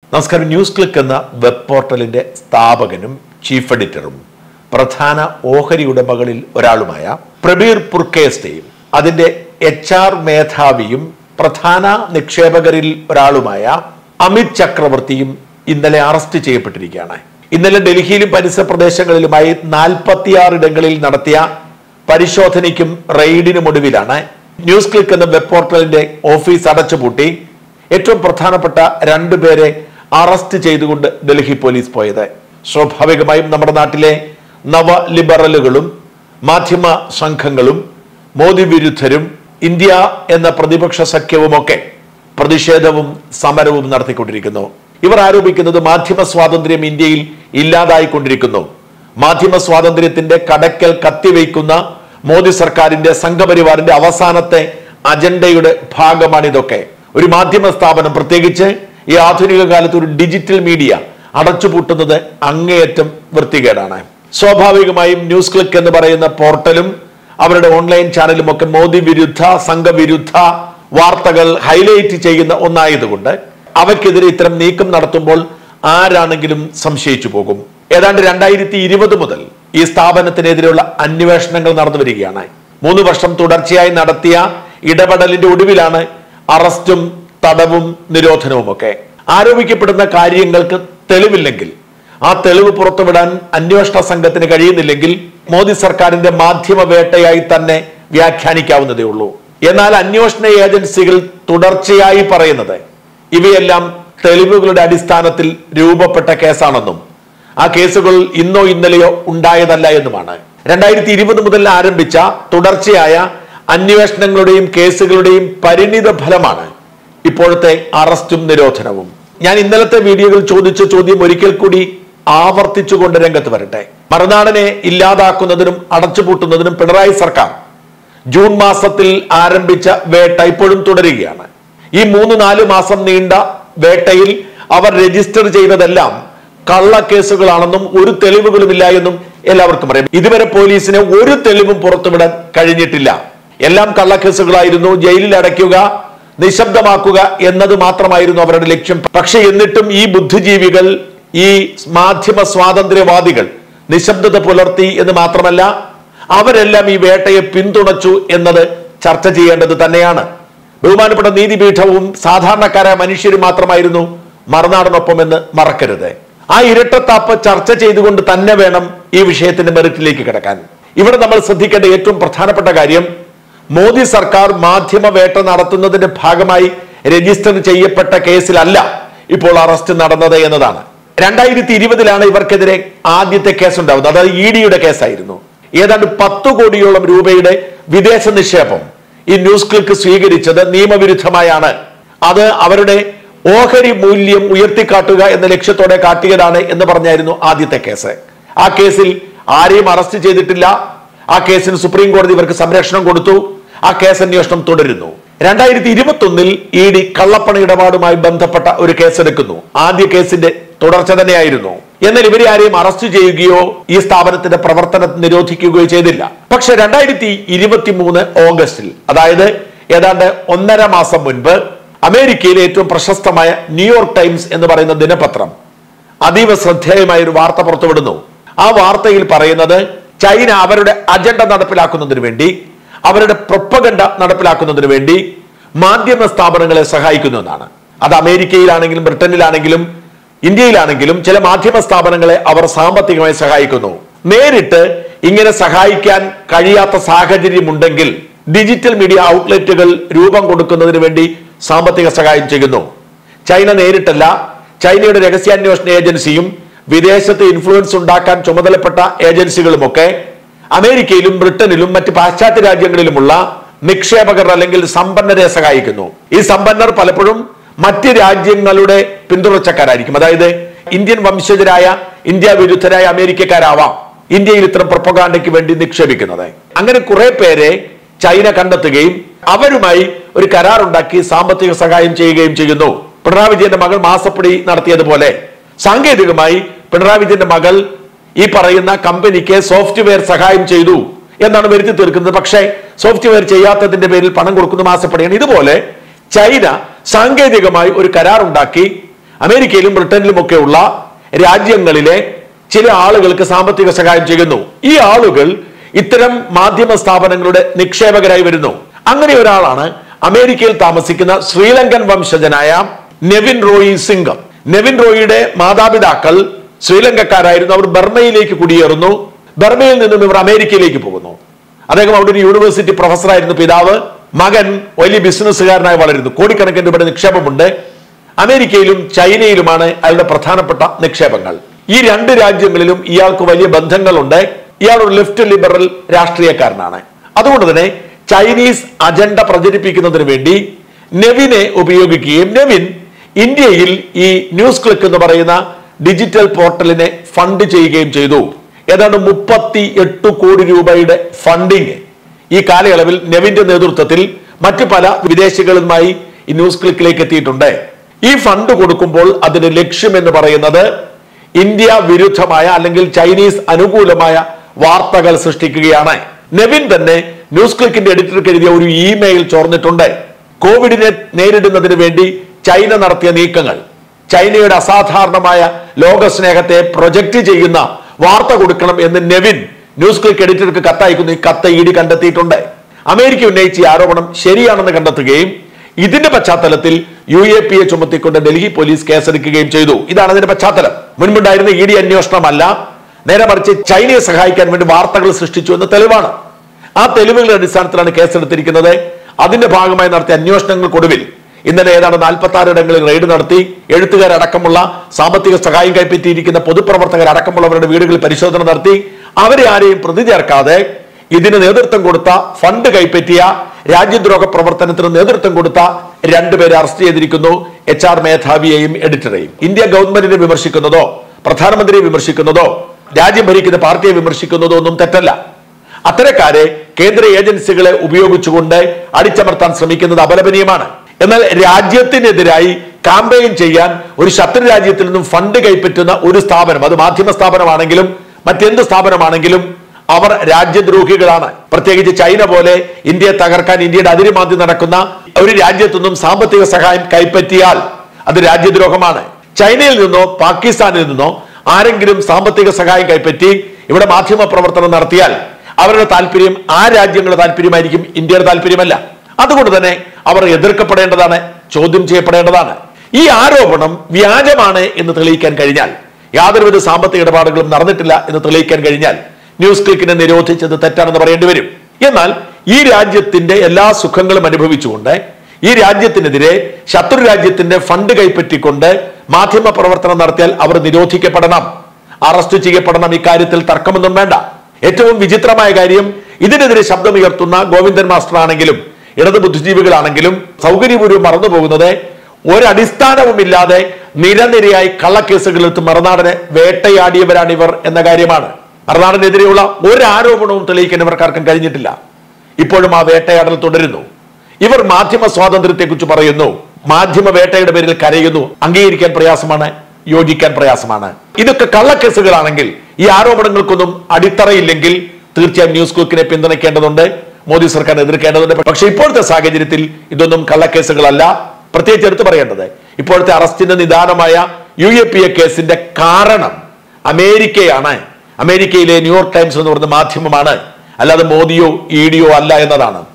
നമസ്കാരം news click എന്ന web പോർട്ടലിന്റെ സ്ഥാപകനും ചീഫ് എഡിറ്ററും പ്രധാന ഓഹരി ഉടമകളിൽ ഒരാളുമായ പ്രബീർ പുർക്കേസ്തയും അതിന്റെ എച്ച് ആർ മേധാവിയും പ്രധാന നിക്ഷേപകരിൽ ഒരാളുമായ അമിത് ചക്രവർത്തിയും ഇന്നലെ അറസ്റ്റ് ചെയ്യപ്പെട്ടിരിക്കുകയാണ് ഇന്നലെ ഡൽഹിയിലും പരിസര പ്രദേശങ്ങളിലുമായി നാൽപ്പത്തിയാറ് ഇടങ്ങളിൽ നടത്തിയ പരിശോധനയ്ക്കും റെയ്ഡിനും ഒടുവിലാണ് ന്യൂസ് ക്ലിക്ക് എന്ന വെബ് പോർട്ടലിന്റെ ഓഫീസ് അടച്ചുപൂട്ടി ഏറ്റവും പ്രധാനപ്പെട്ട രണ്ടുപേരെ അറസ്റ്റ് ചെയ്തുകൊണ്ട് ഡൽഹി പോലീസ് പോയത് സ്വാഭാവികമായും നമ്മുടെ നാട്ടിലെ നവ ലിബറലുകളും മാധ്യമ സംഘങ്ങളും മോദി വിരുദ്ധരും ഇന്ത്യ എന്ന പ്രതിപക്ഷ സഖ്യവുമൊക്കെ പ്രതിഷേധവും സമരവും നടത്തിക്കൊണ്ടിരിക്കുന്നു ഇവർ ആരോപിക്കുന്നത് മാധ്യമ സ്വാതന്ത്ര്യം ഇന്ത്യയിൽ ഇല്ലാതായിക്കൊണ്ടിരിക്കുന്നു മാധ്യമ സ്വാതന്ത്ര്യത്തിന്റെ കടക്കൽ കത്തിവയ്ക്കുന്ന മോദി സർക്കാരിന്റെ സംഘപരിവാറിന്റെ അവസാനത്തെ അജണ്ടയുടെ ഭാഗമാണിതൊക്കെ ഒരു മാധ്യമ സ്ഥാപനം പ്രത്യേകിച്ച് ഈ ആധുനിക കാലത്ത് ഒരു ഡിജിറ്റൽ മീഡിയ അടച്ചുപൂട്ടുന്നത് അങ്ങേയറ്റം വൃത്തികേടാണ് സ്വാഭാവികമായും ന്യൂസ് ക്ലിക്ക് എന്ന് പറയുന്ന പോർട്ടലും അവരുടെ ഓൺലൈൻ ചാനലും ഒക്കെ മോദി വിരുദ്ധ സംഘവിരുദ്ധ വാർത്തകൾ ഹൈലൈറ്റ് ചെയ്യുന്ന ഒന്നായതുകൊണ്ട് അവയ്ക്കെതിരെ ഇത്തരം നീക്കം നടത്തുമ്പോൾ ആരാണെങ്കിലും സംശയിച്ചു പോകും ഏതാണ്ട് രണ്ടായിരത്തി ഇരുപത് മുതൽ ഈ സ്ഥാപനത്തിനെതിരെയുള്ള അന്വേഷണങ്ങൾ നടന്നു വരികയാണ് മൂന്ന് വർഷം തുടർച്ചയായി നടത്തിയ ഇടപെടലിന്റെ ഒടുവിലാണ് അറസ്റ്റും തടവും നിരോധനവും ഒക്കെ ആരോപിക്കപ്പെടുന്ന കാര്യങ്ങൾക്ക് തെളിവില്ലെങ്കിൽ ആ തെളിവ് പുറത്തുവിടാൻ അന്വേഷണ സംഘത്തിന് കഴിയുന്നില്ലെങ്കിൽ മോദി സർക്കാരിന്റെ മാധ്യമ വേട്ടയായി തന്നെ വ്യാഖ്യാനിക്കാവുന്നതേ ഉള്ളൂ എന്നാൽ അന്വേഷണ ഏജൻസികൾ തുടർച്ചയായി പറയുന്നത് ഇവയെല്ലാം തെളിവുകളുടെ അടിസ്ഥാനത്തിൽ രൂപപ്പെട്ട കേസാണെന്നും ആ കേസുകൾ ഇന്നോ ഇന്നലെയോ ഉണ്ടായതല്ല എന്നുമാണ് രണ്ടായിരത്തി ഇരുപത് മുതൽ ആരംഭിച്ച തുടർച്ചയായ അന്വേഷണങ്ങളുടെയും കേസുകളുടെയും പരിണിത ഫലമാണ് ഇപ്പോഴത്തെ അറസ്റ്റും നിരോധനവും ഞാൻ ഇന്നലത്തെ വീഡിയോയിൽ ചോദിച്ച ചോദ്യം ഒരിക്കൽ കൂടി ആവർത്തിച്ചുകൊണ്ട് രംഗത്ത് വരട്ടെ മറുനാടനെ ഇല്ലാതാക്കുന്നതിനും അടച്ചുപൂട്ടുന്നതിനും പിണറായി സർക്കാർ ജൂൺ മാസത്തിൽ ആരംഭിച്ച വേട്ട ഇപ്പോഴും തുടരുകയാണ് ഈ മൂന്ന് നാല് മാസം നീണ്ട വേട്ടയിൽ അവർ രജിസ്റ്റർ ചെയ്തതെല്ലാം കള്ളക്കേസുകളാണെന്നും ഒരു തെളിവുകളുമില്ല എന്നും എല്ലാവർക്കും അറിയാം ഇതുവരെ പോലീസിന് ഒരു തെളിവും പുറത്തുവിടാൻ കഴിഞ്ഞിട്ടില്ല എല്ലാം കള്ളക്കേസുകളായിരുന്നു ജയിലിൽ അടയ്ക്കുക നിശബ്ദമാക്കുക എന്നത് മാത്രമായിരുന്നു അവരുടെ ലക്ഷ്യം പക്ഷെ എന്നിട്ടും ഈ ബുദ്ധിജീവികൾ ഈ മാധ്യമ സ്വാതന്ത്ര്യവാദികൾ നിശബ്ദത പുലർത്തി എന്ന് മാത്രമല്ല അവരെല്ലാം ഈ വേട്ടയെ പിന്തുണച്ചു എന്നത് ചർച്ച ചെയ്യേണ്ടത് തന്നെയാണ് ബഹുമാനപ്പെട്ട നീതിപീഠവും സാധാരണക്കാരായ മനുഷ്യരും മാത്രമായിരുന്നു മറുനാടനൊപ്പം എന്ന് മറക്കരുത് ആ ഇരട്ടത്താപ്പ് ചർച്ച ചെയ്തുകൊണ്ട് തന്നെ വേണം ഈ വിഷയത്തിന്റെ മെറിറ്റിലേക്ക് കിടക്കാൻ ഇവിടെ നമ്മൾ ശ്രദ്ധിക്കേണ്ട ഏറ്റവും പ്രധാനപ്പെട്ട കാര്യം മോദി സർക്കാർ മാധ്യമ വേട്ട നടത്തുന്നതിന്റെ ഭാഗമായി രജിസ്റ്റർ ചെയ്യപ്പെട്ട കേസിലല്ല ഇപ്പോൾ അറസ്റ്റ് നടന്നത് എന്നതാണ് രണ്ടായിരത്തി ഇരുപതിലാണ് ഇവർക്കെതിരെ ആദ്യത്തെ കേസ് ഉണ്ടാവുന്നത് അതായത് ഇ ഡിയുടെ കേസായിരുന്നു ഏതാണ്ട് പത്ത് കോടിയോളം രൂപയുടെ വിദേശ നിക്ഷേപം ഈ ന്യൂസ് ക്ലിക്ക് സ്വീകരിച്ചത് നിയമവിരുദ്ധമായാണ് അത് അവരുടെ ഓഹരി മൂല്യം ഉയർത്തിക്കാട്ടുക എന്ന ലക്ഷ്യത്തോടെ കാട്ടിയതാണ് എന്ന് പറഞ്ഞായിരുന്നു ആദ്യത്തെ കേസ് ആ കേസിൽ ആരെയും അറസ്റ്റ് ചെയ്തിട്ടില്ല ആ കേസിന് സുപ്രീം കോടതി ഇവർക്ക് സംരക്ഷണം കൊടുത്തു ആ കേസ് അന്വേഷണം തുടരുന്നു രണ്ടായിരത്തി ഇരുപത്തി ഒന്നിൽ ഇ ഡി കള്ളപ്പണ ഇടപാടുമായി ബന്ധപ്പെട്ട ഒരു കേസെടുക്കുന്നു ആദ്യ കേസിന്റെ തുടർച്ച തന്നെയായിരുന്നു എന്നാൽ ഇവരെ ആരെയും അറസ്റ്റ് ചെയ്യുകയോ ഈ സ്ഥാപനത്തിന്റെ പ്രവർത്തനം നിരോധിക്കുകയോ ചെയ്തില്ല പക്ഷെ രണ്ടായിരത്തി ഇരുപത്തി മൂന്ന് ഓഗസ്റ്റിൽ അതായത് ഏതാണ്ട് ഒന്നര മാസം മുൻപ് അമേരിക്കയിലെ ഏറ്റവും പ്രശസ്തമായ ന്യൂയോർക്ക് ടൈംസ് എന്ന് പറയുന്ന ദിനപത്രം അതീവ ശ്രദ്ധേയമായ ഒരു വാർത്ത പുറത്തുവിടുന്നു ആ വാർത്തയിൽ പറയുന്നത് ചൈന അവരുടെ അജണ്ട നടപ്പിലാക്കുന്നതിന് വേണ്ടി അവരുടെ പ്രൊപ്പഗണ്ട നടപ്പിലാക്കുന്നതിന് വേണ്ടി മാധ്യമ സ്ഥാപനങ്ങളെ സഹായിക്കുന്നു എന്നാണ് അത് അമേരിക്കയിലാണെങ്കിലും ബ്രിട്ടനിലാണെങ്കിലും ഇന്ത്യയിലാണെങ്കിലും ചില മാധ്യമ സ്ഥാപനങ്ങളെ അവർ സാമ്പത്തികമായി സഹായിക്കുന്നു നേരിട്ട് ഇങ്ങനെ സഹായിക്കാൻ കഴിയാത്ത സാഹചര്യമുണ്ടെങ്കിൽ ഡിജിറ്റൽ മീഡിയ ഔട്ട്ലെറ്റുകൾ രൂപം കൊടുക്കുന്നതിന് വേണ്ടി സാമ്പത്തിക സഹായം ചെയ്യുന്നു ചൈന നേരിട്ടല്ല ചൈനയുടെ രഹസ്യാന്വേഷണ ഏജൻസിയും വിദേശത്ത് ഇൻഫ്ലുവൻസ് ഉണ്ടാക്കാൻ ചുമതലപ്പെട്ട ഏജൻസികളുമൊക്കെ അമേരിക്കയിലും ബ്രിട്ടനിലും മറ്റ് പാശ്ചാത്യ രാജ്യങ്ങളിലുമുള്ള നിക്ഷേപകർ അല്ലെങ്കിൽ സമ്പന്നരെ സഹായിക്കുന്നു ഈ സമ്പന്നർ പലപ്പോഴും മറ്റ് രാജ്യങ്ങളുടെ പിന്തുണച്ചക്കാരായിരിക്കും അതായത് ഇന്ത്യൻ വംശജരായ ഇന്ത്യ വിരുദ്ധരായ അമേരിക്കക്കാരാവാം ഇന്ത്യയിൽ ഇത്തരം പ്രൊപ്പഗാണ്ടയ്ക്ക് വേണ്ടി നിക്ഷേപിക്കുന്നത് അങ്ങനെ കുറെ പേരെ ചൈന കണ്ടെത്തുകയും അവരുമായി ഒരു കരാറുണ്ടാക്കി സാമ്പത്തിക സഹായം ചെയ്യുകയും ചെയ്യുന്നു പിണറായി വിജയന്റെ മകൾ മാസപ്പടി നടത്തിയതുപോലെ സാങ്കേതികമായി പിണറായി വിജയന്റെ മകൾ ഈ പറയുന്ന കമ്പനിക്ക് സോഫ്റ്റ്വെയർ സഹായം ചെയ്തു എന്നാണ് വരുത്തി തീർക്കുന്നത് പക്ഷേ സോഫ്റ്റ്വെയർ ചെയ്യാത്തതിന്റെ പേരിൽ പണം കൊടുക്കുന്ന മാസപ്പടിയാണ് ഇതുപോലെ ചൈന സാങ്കേതികമായി ഒരു കരാറുണ്ടാക്കി അമേരിക്കയിലും ബ്രിട്ടനിലും ഒക്കെ ഉള്ള രാജ്യങ്ങളിലെ ചില ആളുകൾക്ക് സാമ്പത്തിക സഹായം ചെയ്യുന്നു ഈ ആളുകൾ ഇത്തരം മാധ്യമ സ്ഥാപനങ്ങളുടെ നിക്ഷേപകരായി വരുന്നു അങ്ങനെ ഒരാളാണ് അമേരിക്കയിൽ താമസിക്കുന്ന ശ്രീലങ്കൻ വംശജനായ നെവിൻ റോയി സിംഗം നെവിൻ റോയിയുടെ മാതാപിതാക്കൾ ശ്രീലങ്കക്കാരായിരുന്നു അവർ ബർമയിലേക്ക് കുടിയേറുന്നു ബർമയിൽ നിന്നും ഇവർ അമേരിക്കയിലേക്ക് പോകുന്നു അദ്ദേഹം അവിടെ ഒരു യൂണിവേഴ്സിറ്റി പ്രൊഫസറായിരുന്നു പിതാവ് മകൻ വലിയ ബിസിനസ്സുകാരനായി വളരുന്നു കോടിക്കണക്കിന് രൂപയുടെ നിക്ഷേപമുണ്ട് അമേരിക്കയിലും ചൈനയിലുമാണ് അയാളുടെ പ്രധാനപ്പെട്ട നിക്ഷേപങ്ങൾ ഈ രണ്ട് രാജ്യങ്ങളിലും ഇയാൾക്ക് വലിയ ബന്ധങ്ങളുണ്ട് ഇയാൾ ഒരു ലെഫ്റ്റ് ലിബറൽ രാഷ്ട്രീയക്കാരനാണ് അതുകൊണ്ട് തന്നെ ചൈനീസ് അജണ്ട പ്രചരിപ്പിക്കുന്നതിന് വേണ്ടി നെവിനെ ഉപയോഗിക്കുകയും നെവിൻ ഇന്ത്യയിൽ ഈ ന്യൂസ് ക്ലിക്ക് എന്ന് പറയുന്ന ഡിജിറ്റൽ പോർട്ടലിനെ ഫണ്ട് ചെയ്യുകയും ചെയ്തു ഏതാണ്ട് മുപ്പത്തി എട്ട് കോടി രൂപയുടെ ഫണ്ടിങ് ഈ കാലയളവിൽ നെവിന്റെ നേതൃത്വത്തിൽ മറ്റു പല വിദേശികളുമായി ഈ ന്യൂസ് ക്ലിക്കിലേക്ക് എത്തിയിട്ടുണ്ട് ഈ ഫണ്ട് കൊടുക്കുമ്പോൾ അതിന്റെ ലക്ഷ്യം എന്ന് പറയുന്നത് ഇന്ത്യ വിരുദ്ധമായ അല്ലെങ്കിൽ ചൈനീസ് അനുകൂലമായ വാർത്തകൾ സൃഷ്ടിക്കുകയാണ് നെവിൻ തന്നെ ന്യൂസ് ക്ലിക്കിന്റെ എഡിറ്റർക്ക് എഴുതിയ ഒരു ഇമെയിൽ ചോർന്നിട്ടുണ്ട് കോവിഡിനെ നേരിടുന്നതിന് വേണ്ടി ചൈന നടത്തിയ നീക്കങ്ങൾ ചൈനയുടെ അസാധാരണമായ ലോകസ്നേഹത്തെ പ്രൊജക്ട് ചെയ്യുന്ന വാർത്ത കൊടുക്കണം എന്ന് നെവിൻ ന്യൂസ് ക്ലിക്ക് എഡിറ്റർക്ക് കത്തയക്കുന്നു ഈ കത്ത് ഇ ഡി കണ്ടെത്തിയിട്ടുണ്ട് അമേരിക്ക ഉന്നയിച്ച ഈ ആരോപണം ശരിയാണെന്ന് കണ്ടെത്തുകയും ഇതിന്റെ പശ്ചാത്തലത്തിൽ യു എ പി എ ചുമത്തിക്കൊണ്ട് ഡൽഹി പോലീസ് കേസെടുക്കുകയും ചെയ്തു ഇതാണ് അതിന്റെ പശ്ചാത്തലം മുൻപുണ്ടായിരുന്ന ഇ ഡി അന്വേഷണമല്ല നേരെ മറിച്ച് ചൈനയെ സഹായിക്കാൻ വേണ്ടി വാർത്തകൾ സൃഷ്ടിച്ചു എന്ന തെളിവാണ് ആ തെളിവുകളുടെ അടിസ്ഥാനത്തിലാണ് കേസെടുത്തിരിക്കുന്നത് അതിന്റെ ഭാഗമായി നടത്തിയ അന്വേഷണങ്ങൾക്കൊടുവിൽ ഇന്നലെ ഏതാണ്ട് നാൽപ്പത്തി ആറ് ഇടങ്ങളിൽ റെയ്ഡ് നടത്തി എഴുത്തുകാരടക്കമുള്ള സാമ്പത്തിക സഹായം കൈപ്പറ്റിയിരിക്കുന്ന പൊതുപ്രവർത്തകരടക്കമുള്ളവരുടെ വീടുകളിൽ പരിശോധന നടത്തി അവരെ ആരെയും പ്രതി ചേർക്കാതെ ഇതിന് നേതൃത്വം കൊടുത്ത ഫണ്ട് കൈപ്പറ്റിയ രാജ്യദ്രോഹ പ്രവർത്തനത്തിന് നേതൃത്വം കൊടുത്ത രണ്ടുപേരെ അറസ്റ്റ് ചെയ്തിരിക്കുന്നു എച്ച് ആർ മേധാവിയെയും എഡിറ്ററെയും ഇന്ത്യ ഗവൺമെന്റിനെ വിമർശിക്കുന്നതോ പ്രധാനമന്ത്രിയെ വിമർശിക്കുന്നതോ രാജ്യം ഭരിക്കുന്ന പാർട്ടിയെ വിമർശിക്കുന്നതോ ഒന്നും തെറ്റല്ല അത്തരക്കാരെ കേന്ദ്ര ഏജൻസികളെ ഉപയോഗിച്ചുകൊണ്ട് അടിച്ചമർത്താൻ ശ്രമിക്കുന്നത് അപലപനീയമാണ് എന്നാൽ രാജ്യത്തിനെതിരായി കാമ്പയിൻ ചെയ്യാൻ ഒരു ശത്രു രാജ്യത്തിൽ നിന്നും ഫണ്ട് കൈപ്പറ്റുന്ന ഒരു സ്ഥാപനം അത് മാധ്യമ സ്ഥാപനമാണെങ്കിലും മറ്റെന്ത് സ്ഥാപനമാണെങ്കിലും അവർ രാജ്യദ്രോഹികളാണ് പ്രത്യേകിച്ച് ചൈന പോലെ ഇന്ത്യയെ തകർക്കാൻ ഇന്ത്യയുടെ അതിരുമാന്തി നടക്കുന്ന ഒരു രാജ്യത്തുനിന്നും സാമ്പത്തിക സഹായം കൈപ്പറ്റിയാൽ അത് രാജ്യദ്രോഹമാണ് ചൈനയിൽ നിന്നോ പാകിസ്ഥാനിൽ നിന്നോ ആരെങ്കിലും സാമ്പത്തിക സഹായം കൈപ്പറ്റി ഇവിടെ മാധ്യമ പ്രവർത്തനം നടത്തിയാൽ അവരുടെ താല്പര്യം ആ രാജ്യങ്ങളുടെ താല്പര്യമായിരിക്കും ഇന്ത്യയുടെ താല്പര്യമല്ല അതുകൊണ്ട് തന്നെ അവർ എതിർക്കപ്പെടേണ്ടതാണ് ചോദ്യം ചെയ്യപ്പെടേണ്ടതാണ് ഈ ആരോപണം വ്യാജമാണ് എന്ന് തെളിയിക്കാൻ കഴിഞ്ഞാൽ യാതൊരുവിധ സാമ്പത്തിക ഇടപാടുകളും നടന്നിട്ടില്ല എന്ന് തെളിയിക്കാൻ കഴിഞ്ഞാൽ ന്യൂസ് ക്ലിക്കിനെ നിരോധിച്ചത് തെറ്റാണെന്ന് പറയേണ്ടി വരും എന്നാൽ ഈ രാജ്യത്തിന്റെ എല്ലാ സുഖങ്ങളും അനുഭവിച്ചുകൊണ്ട് ഈ രാജ്യത്തിനെതിരെ ശത്രു രാജ്യത്തിന്റെ ഫണ്ട് കൈപ്പറ്റിക്കൊണ്ട് മാധ്യമ പ്രവർത്തനം നടത്തിയാൽ അവർ നിരോധിക്കപ്പെടണം അറസ്റ്റ് ചെയ്യപ്പെടണം ഇക്കാര്യത്തിൽ തർക്കമൊന്നും വേണ്ട ഏറ്റവും വിചിത്രമായ കാര്യം ഇതിനെതിരെ ശബ്ദമുയർത്തുന്ന ഗോവിന്ദൻ മാസ്റ്റർ ആണെങ്കിലും ഇടത് ബുദ്ധിജീവികളാണെങ്കിലും സൗകര്യപൂർവ്വം മറന്നു പോകുന്നത് ഒരടിസ്ഥാനവുമില്ലാതെ നിരനിരയായി കള്ളക്കേസുകൾ എടുത്ത് മറുനാടനെ വേട്ടയാടിയവരാണ് ഇവർ എന്ന കാര്യമാണ് മറുനാടനെതിരെയുള്ള ഒരു ആരോപണവും തെളിയിക്കാൻ ഇവർക്കാർക്കും കഴിഞ്ഞിട്ടില്ല ഇപ്പോഴും ആ വേട്ടയാടൽ തുടരുന്നു ഇവർ മാധ്യമ സ്വാതന്ത്ര്യത്തെക്കുറിച്ച് പറയുന്നു മാധ്യമ വേട്ടയുടെ പേരിൽ കരയുന്നു അംഗീകരിക്കാൻ പ്രയാസമാണ് യോജിക്കാൻ പ്രയാസമാണ് ഇതൊക്കെ കള്ളക്കേസുകളാണെങ്കിൽ ഈ ആരോപണങ്ങൾക്കൊന്നും അടിത്തറയില്ലെങ്കിൽ തീർച്ചയായും ന്യൂസ് ക്ലിക്കിനെ പിന്തുണയ്ക്കേണ്ടതുണ്ട് മോദി സർക്കാർ എതിർക്കേണ്ടതുണ്ട് പക്ഷെ ഇപ്പോഴത്തെ സാഹചര്യത്തിൽ ഇതൊന്നും കള്ളക്കേസുകളല്ല പ്രത്യേകിച്ച് എടുത്തു പറയേണ്ടത് ഇപ്പോഴത്തെ അറസ്റ്റിന്റെ നിദാനമായ യു എ പി എ കേസിന്റെ കാരണം അമേരിക്കയാണ് അമേരിക്കയിലെ ന്യൂയോർക്ക് ടൈംസ് എന്ന് പറയുന്ന മാധ്യമമാണ് അല്ലാതെ മോദിയോ ഇ ഡിയോ അല്ല എന്നതാണ്